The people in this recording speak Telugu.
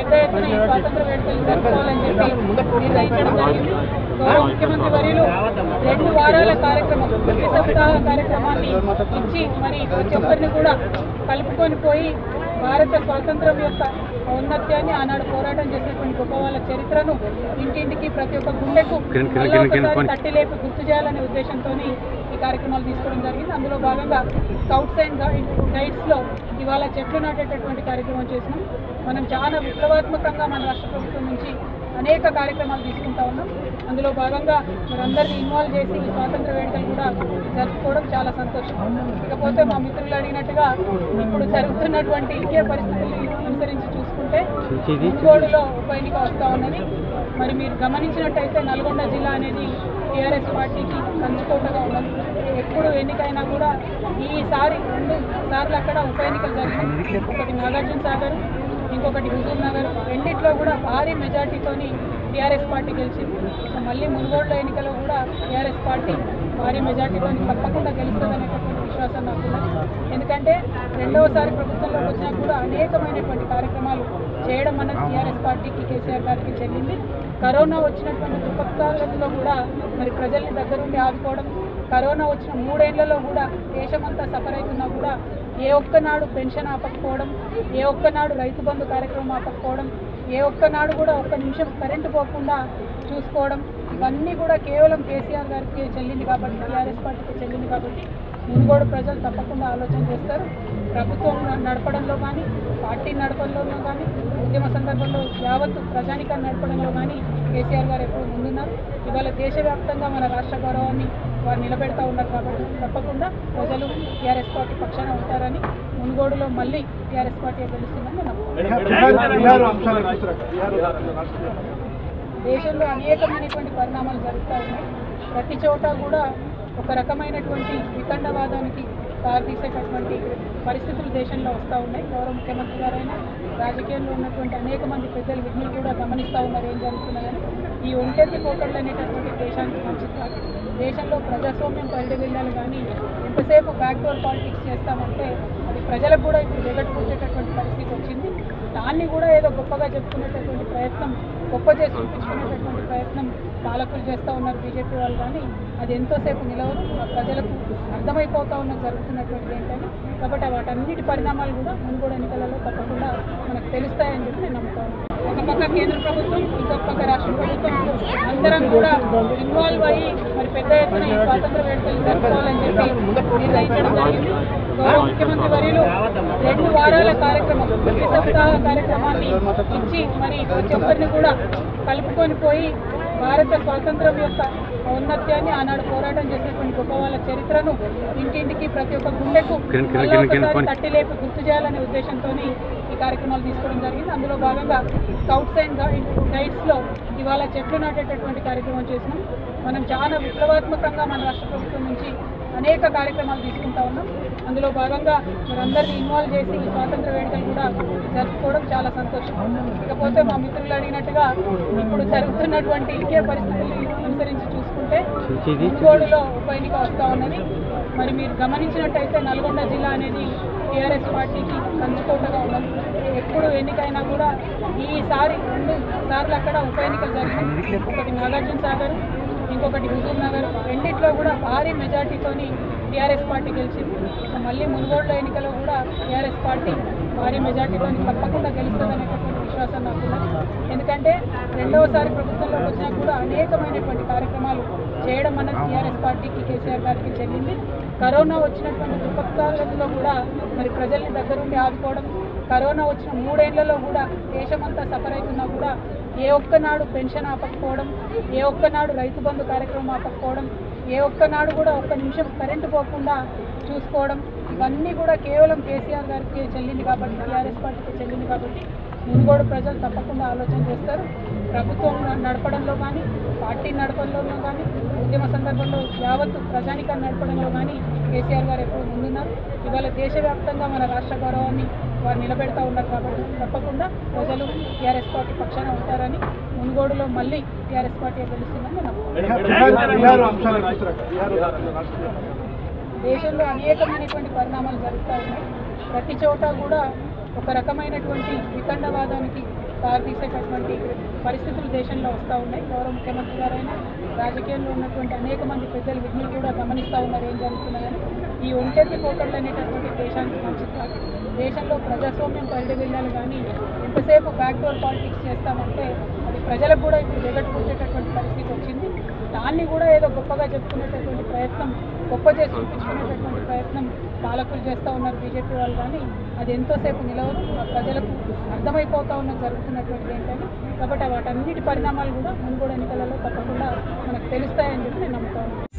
పెద్ద ఎత్తున ఈ స్వాతంత్ర వేడుకలు జరుపుకోవాలని చెప్పి నిర్ణయించడం జరిగింది గౌరవ ముఖ్యమంత్రి వర్యులు రెండు వారాల కార్యక్రమం ప్రతి సప్తాహ కార్యక్రమాన్ని ఇచ్చి మరి ప్రతి ఒక్కరిని కూడా కలుపుకొని పోయి భారత స్వాతంత్రం యొక్క ఔన్నత్యాన్ని ఆనాడు పోరాటం చేసినటువంటి గొప్ప వాళ్ళ చరిత్రను ఇంటింటికి ప్రతి ఒక్క గుండెకు మళ్ళా ఒకసారి తట్టి లేపి గుర్తు చేయాలనే ఉద్దేశంతో ఈ కార్యక్రమాలు తీసుకోవడం జరిగింది అందులో భాగంగా స్కౌట్స్ అండ్ గైడ్స్ లో ఇవాళ చెట్లు నాటేటటువంటి కార్యక్రమం చేసినాం మనం చాలా విప్లవాత్మకంగా మన రాష్ట్ర ప్రభుత్వం నుంచి అనేక కార్యక్రమాలు తీసుకుంటా ఉన్నాం అందులో భాగంగా మనందరినీ ఇన్వాల్వ్ చేసి ఈ స్వాతంత్ర వేడుకలు కూడా జరుపుకోవడం చాలా సంతోషం ఇకపోతే మా మిత్రులు అడిగినట్టుగా ఇప్పుడు జరుగుతున్నటువంటి ఇకే పరిస్థితుల్ని అనుసరించి చూసుకుంటే మున్గోడులో ఉప ఎన్నిక వస్తూ ఉన్నది మరి మీరు గమనించినట్టయితే నల్గొండ జిల్లా అనేది టీఆర్ఎస్ పార్టీకి కంచుకోటగా ఉన్నది ఎప్పుడు ఎన్నికైనా కూడా ఈసారి రెండు సార్లు అక్కడ ఉప ఎన్నికలు జరిగినాయి ఒకటి నాగార్జున సాగర్ ఇంకొకటి హుజూర్ నగర్ రెండిట్లో కూడా భారీ మెజార్టీతోని టీఆర్ఎస్ పార్టీ గెలిచింది సో మళ్ళీ మునుగోడులో ఎన్నికలో కూడా టీఆర్ఎస్ పార్టీ భారీ మెజార్టీతో తప్పకుండా గెలుస్తుందనేటటువంటి విశ్వాసం నాకు ఉన్నది ఎందుకంటే రెండవసారి ప్రభుత్వంలోకి వచ్చినా కూడా అనేకమైనటువంటి కార్యక్రమాలు చేయడం అన్నది టీఆర్ఎస్ పార్టీకి కేసీఆర్ గారికి చెల్లింది కరోనా వచ్చినటువంటి విపత్కాలంలో కూడా మరి ప్రజల్ని దగ్గరుండి ఆదుకోవడం కరోనా వచ్చిన మూడేళ్లలో కూడా దేశమంతా సఫర్ అవుతున్నా కూడా ఏ ఒక్కనాడు పెన్షన్ ఆపకపోవడం ఏ ఒక్కనాడు రైతు బంధు కార్యక్రమం ఆపకపోవడం ఏ ఒక్కనాడు కూడా ఒక్క నిమిషం కరెంటు పోకుండా చూసుకోవడం ఇవన్నీ కూడా కేవలం కేసీఆర్ గారికి చెల్లింది కాబట్టి టీఆర్ఎస్ పార్టీకి చెల్లింది కాబట్టి మునుగోడు ప్రజలు తప్పకుండా ఆలోచన చేస్తారు ప్రభుత్వం నడపడంలో కానీ పార్టీ నడపడంలో కానీ ఉద్యమ సందర్భంలో యావత్తు ప్రజానికాన్ని నడపడంలో కానీ కేసీఆర్ గారు ఎప్పుడు ముందున్నారు ఇవాళ దేశవ్యాప్తంగా మన రాష్ట్ర గౌరవాన్ని వారు నిలబెడతా ఉన్నారు కాబట్టి తప్పకుండా ప్రజలు టీఆర్ఎస్ పార్టీ పక్షాన ఉంటారని మునుగోడులో మళ్ళీ టీఆర్ఎస్ పార్టీ గెలుస్తుందని నేను నమ్ముతున్నాను. దేశంలో అనేకమైనటువంటి పరిణామాలు జరుగుతూ ఉన్నాయి ప్రతి చోట కూడా ఒక రకమైనటువంటి వితండవాదానికి దారితీసేటటువంటి పరిస్థితులు దేశంలో వస్తూ ఉన్నాయి గౌరవ ముఖ్యమంత్రి గారైనా రాజకీయాల్లో ఉన్నటువంటి అనేక మంది పెద్దలు వీటిని కూడా గమనిస్తూ ఉన్నారు ఏం జరుగుతున్నాయని ఈ ఒంటెత్తి పోకళ్ళు అనేటటువంటి దేశానికి మంచిది కాదు దేశంలో ప్రజాస్వామ్యం పరిధి వెళ్ళాలి కానీ ఎంతసేపు బ్యాక్డోర్ పాలిటిక్స్ చేస్తామంటే అది ప్రజలకు కూడా ఇప్పుడు వెగట్టుకునేటటువంటి పరిస్థితి వచ్చింది దాన్ని కూడా ఏదో గొప్పగా చెప్పుకునేటటువంటి ప్రయత్నం గొప్ప చేసి చూపించుకునేటటువంటి ప్రయత్నం పాలకులు చేస్తూ ఉన్నారు బీజేపీ వాళ్ళు కానీ అది ఎంతోసేపు నిలవదు ఆ ప్రజలకు అర్థమైపోతా ఉన్న జరుగుతున్నటువంటిది ఏంటని కాబట్టి వాటన్నిటి పరిణామాలు కూడా మునుగోడు ఎన్నికలలో తప్పకుండా మనకు తెలుస్తాయని చెప్పి నేను నమ్ముతాను ఒక పక్క కేంద్ర ప్రభుత్వం ఇంకొక పక్క రాష్ట్ర ప్రభుత్వం అందరం కూడా ఇన్వాల్వ్ అయ్యి మరి పెద్ద ఎత్తున ఈ స్వాతంత్ర వేడుకలు జరుపుకోవాలని చెప్పి నిర్ణయించడం జరిగింది గౌరవ ముఖ్యమంత్రి వర్యులు రెండు వారాల కార్యక్రమం ప్రతి సప్తాహ కార్యక్రమాన్ని ఇచ్చి మరి ప్రతి ఒక్కరిని కూడా కలుపుకొని పోయి భారత స్వాతంత్రం యొక్క ఔన్నత్యాన్ని ఆనాడు పోరాటం చేసినటువంటి గొప్ప వాళ్ళ చరిత్రను ఇంటింటికి ప్రతి ఒక్క గుండెకు మళ్ళా ఒకసారి తట్టి లేపి గుర్తు చేయాలనే ఉద్దేశంతో ఈ కార్యక్రమాలు తీసుకోవడం జరిగింది అందులో భాగంగా స్కౌట్స్ అండ్ గైడ్స్ లో ఇవాళ చెట్లు నాటేటటువంటి కార్యక్రమం చేసినాం మనం చాలా విప్లవాత్మకంగా మన రాష్ట్ర ప్రభుత్వం నుంచి అనేక కార్యక్రమాలు తీసుకుంటా ఉన్నాం అందులో భాగంగా మనందరినీ ఇన్వాల్వ్ చేసి ఈ స్వాతంత్ర వేడుకలు కూడా జరుపుకోవడం చాలా సంతోషం ఇకపోతే మా మిత్రులు అడిగినట్టుగా ఇప్పుడు జరుగుతున్నటువంటి ఇకే పరిస్థితుల్ని అనుసరించి చూసుకుంటే మున్గోడులో ఉప ఎన్నిక వస్తూ ఉన్నది మరి మీరు గమనించినట్టయితే నల్గొండ జిల్లా అనేది టీఆర్ఎస్ పార్టీకి కంచుకోటగా ఉన్నది ఎప్పుడు ఎన్నికైనా కూడా ఈసారి రెండు సార్లు అక్కడ ఉప ఎన్నికలు జరిగినాయి ఒకటి నాగార్జున సాగర్ ఇంకొకటి హుజూర్ నగర్ రెండిట్లో కూడా భారీ మెజార్టీతోని టీఆర్ఎస్ పార్టీ గెలిచింది సో మళ్ళీ మునుగోడులో ఎన్నికలో కూడా టీఆర్ఎస్ పార్టీ భారీ మెజార్టీతో తప్పకుండా గెలుస్తుందనేటటువంటి విశ్వాసం నాకు ఉన్నది ఎందుకంటే రెండవసారి ప్రభుత్వంలోకి వచ్చినా కూడా అనేకమైనటువంటి కార్యక్రమాలు చేయడం అన్నది టీఆర్ఎస్ పార్టీకి కేసీఆర్ గారికి చెల్లింది కరోనా వచ్చినటువంటి విపత్కాలంలో కూడా మరి ప్రజల్ని దగ్గరుండి ఆదుకోవడం కరోనా వచ్చిన మూడేళ్లలో కూడా దేశమంతా సఫర్ అవుతున్నా కూడా ఏ ఒక్కనాడు పెన్షన్ ఆపకపోవడం ఏ ఒక్కనాడు రైతు బంధు కార్యక్రమం ఆపకపోవడం ఏ ఒక్కనాడు కూడా ఒక్క నిమిషం కరెంటు పోకుండా చూసుకోవడం ఇవన్నీ కూడా కేవలం కేసీఆర్ గారికి చెల్లింది కాబట్టి టీఆర్ఎస్ పార్టీకి చెల్లింది కాబట్టి మునుగోడు ప్రజలు తప్పకుండా ఆలోచన చేస్తారు ప్రభుత్వం నడపడంలో కానీ పార్టీ నడపడంలో కానీ ఉద్యమ సందర్భంలో యావత్తు ప్రజానికాన్ని నడపడంలో కానీ కేసీఆర్ గారు ఎప్పుడు ముందున్నారు ఇవాళ దేశవ్యాప్తంగా మన రాష్ట్ర గౌరవాన్ని వారు నిలబెడతా ఉన్నారు కాబట్టి తప్పకుండా ప్రజలు టీఆర్ఎస్ పార్టీ పక్షాన ఉంటారని మునుగోడులో మళ్ళీ టీఆర్ఎస్ పార్టీ గెలుస్తుందని నేను నమ్ముతున్నాను. దేశంలో అనేకమైనటువంటి పరిణామాలు జరుగుతూ ఉన్నాయి ప్రతి చోట కూడా ఒక రకమైనటువంటి వితండవాదానికి దారితీసేటటువంటి పరిస్థితులు దేశంలో వస్తూ ఉన్నాయి గౌరవ ముఖ్యమంత్రి గారైనా రాజకీయాల్లో ఉన్నటువంటి అనేక మంది పెద్దలు వీటిని కూడా గమనిస్తూ ఉన్నారు ఏం జరుగుతున్నాయని ఈ ఒంటెత్తి పోకళ్ళు అనేటటువంటి దేశానికి మంచిది కాదు దేశంలో ప్రజాస్వామ్యం పరిధి వెళ్ళాలి కానీ ఎంతసేపు బ్యాక్డోర్ పాలిటిక్స్ చేస్తామంటే అది ప్రజలకు కూడా ఇప్పుడు వెగట్టుకునేటటువంటి పరిస్థితి వచ్చింది దాన్ని కూడా ఏదో గొప్పగా చెప్పుకునేటటువంటి ప్రయత్నం గొప్ప చేసి చూపించుకునేటటువంటి ప్రయత్నం పాలకులు చేస్తూ ఉన్నారు బీజేపీ వాళ్ళు కానీ అది ఎంతోసేపు నిలవదు ఆ ప్రజలకు అర్థమైపోతూ ఉన్న జరుగుతున్నటువంటిది ఏంటని కాబట్టి వాటన్నిటి పరిణామాలు కూడా మునుగోడు ఎన్నికలలో తప్పకుండా మనకు తెలుస్తాయని చెప్పి నేను నమ్ముతాను